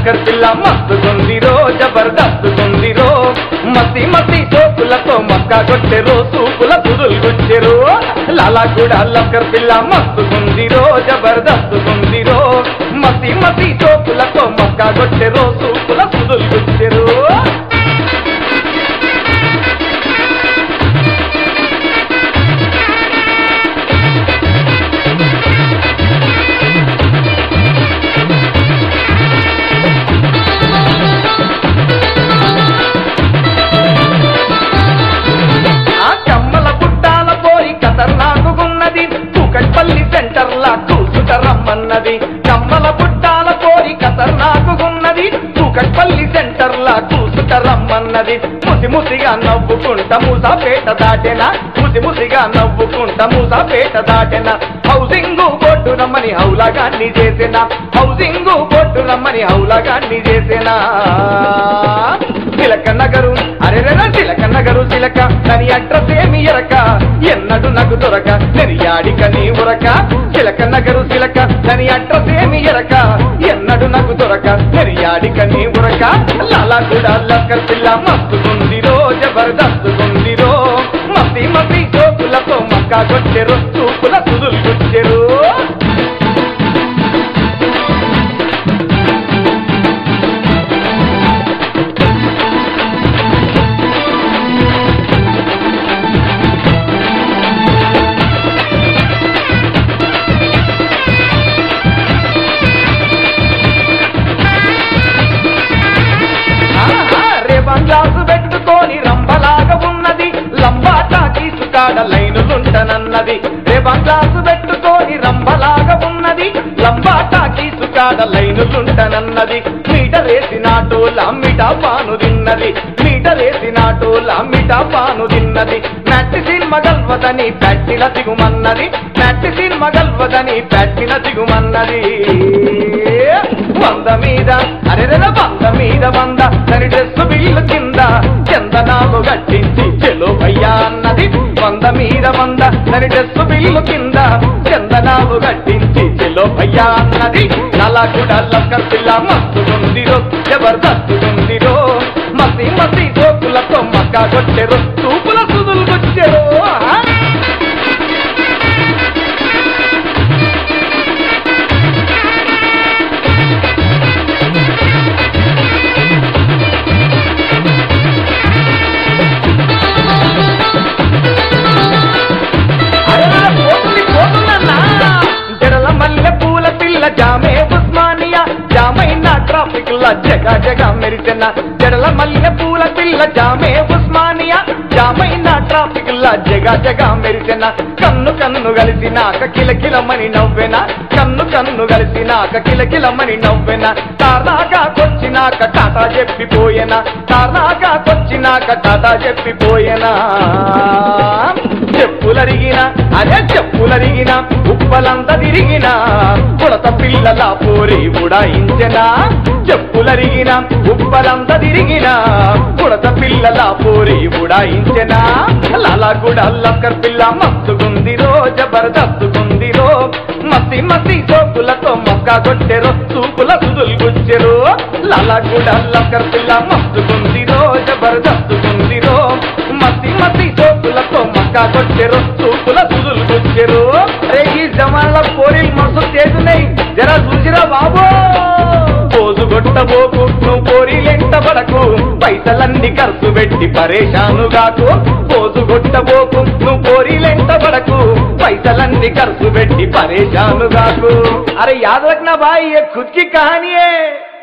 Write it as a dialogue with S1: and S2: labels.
S1: Lacquer పిల్ల మస్తుకుందిరో జబర్దస్తుకుందిరో మసి మసి సోపులతో మక్క కొట్టెరో సూపుల సుదులు గుచ్చెరు లాలా కూడా లక్కర్ పిల్ల మస్తుకుందిరో జబర్దస్తుకుందిరో మసి మసి సోపులతో మక్క కొట్టెరో సూపుల సుదులు గుచ్చెరు ఆ కమ్మల పుట్టాల పోయి ఖతర్నాకున్నది కూకట్పల్లి సెంటర్ లా కూసుట రమ్మన్నది కమ్మల పుట్టాల పోయి ఖతర్నాకున్నది కూకట్పల్లి సెంటర్ లా కూసుట రమ్మన్నది ముసి ముసిగా నవ్వుకుంట మూసాపేట దాటెనా ముసి ముసిగా నవ్వుకుంట మూసాపేట దాటెనా హౌసింగ్ బోర్డు రమ్మని హౌలాగాన్ని చేసిన హౌసింగ్ బోర్డు రమ్మని హౌలాగాన్ని చేసిన తిలక నగరు అరెరెర తిలక నగరు తిలక దాని అడ్రస్ ఏమి ఎరక ఎన్నడు నగు దొరక నెరియాడిక నీ ఉరక తిలక నగరు తిలక దాని అడ్రస్ ఏమి ఎరక ఎన్నడు నగు దొరక నెరియాడిక నీ ఉరక లాలా కూడా లక్కర్ పిల్ల మస్తుకుందిరో జబర్దస్తుకుందిరో మసి మసి జోకులతో మక్క కొట్టెరు చూపుల సుదులు గుచ్చెరు ఆహా, రేవన్ గ్లాసు పెట్టుకొని రంబలాగా ఉన్నది లంబాటా తీసుకాడ లైనులుంటనన్నది రేవన్ గ్లాసు పెట్టుకొని రంబలాగా ఉన్నది లంబాటా తీసుకాడ లైనులుంటనన్నది మీటర్ వేసినాటోల మిఠా పాను తిన్నది మీటర్ వేసినాటోల మిఠా పాను తిన్నది నట్టి సినిమా గల్వదని పెట్టిన దిగుమన్నది నట్టి సినిమా గల్వదని పెట్టిన దిగుమన్నది వంద మీద అరెరెల వంద మీద వంద తని డ్రెస్ బిల్లు కింద చందనాలు గట్టించి చెలో భయ్యా అన్నది వంద మీద వంద తని డ్రెస్ బిల్లు కింద చందనాలు గట్టించి చెలో భయ్యా అన్నది నలా కూడా లక్కర్ పిల్ల మస్తుకుందిరో జబర్దస్తుకుందిరో మసి మసి సోకులతో మక్క కొట్టెరు తూపుల సుదులు కొచ్చెరు ఆ? అరెరెర పోతుంది పోతుందన్నా జడల మల్లె పూల పిల్ల జామే ఉస్మానియా జామైన ట్రాఫిక్ లా జగ జగ మెరిసిన జడల మల్లె పూల పిల్ల జామే ఉస్మానియా జామైన ట్రాఫిక్ లా జగ జగ మెరిసిన కన్ను కన్ను కలిసినాక కిలకిలమని నవ్వెన కన్ను కన్ను కలిసినాక కిలకిలమని నవ్వెన తారాగా కొచ్చినాక టాటా చెప్పిపోయేనా తారాగా కొచ్చినాక టాటా చెప్పిపోయేనా చెప్పులరిగిన అదే చెప్పులరిగిన ఉప్పలంత తిరిగిన పుడత పిల్లల పోరి ఉడాయించెనా చెప్పులరిగిన ఉప్పలంత తిరిగిన పుడత పిల్లల పోరి ఉడాయించెనా లాలా కూడా లక్కర్ పిల్ల మస్తుకుందిరో జబర్దస్తుకుందిరో మసి మసి సోకులతో మొక్క కొట్టెరు సూపుల సుదులు గుచ్చెరు లాలా కూడా లక్కర్ పిల్ల మస్తుకుందిరో జబర్దస్తుకుందిరో మసి మసి సోకులతో మక్క కొట్టెరు సూపుల సుదులు గుచ్చెరు రే ఈ జమాన్ల పోరీలు మస్తు చేస్తున్నాయి జరా చూసిరా బాబు పోజు కొట్టబోకు నువ్వు పోరీలెంట పడకు పైసలన్నీ ఖర్చు పెట్టి పరేషాను గాకు పోజు కొట్టబోకు నువ్వు పోరీలెంట పడకు పైసలన్నీ ఖర్చు పెట్టి పరేషాను గాకు అరే యాద్ రఖనా భాई ये खुद की कहानी है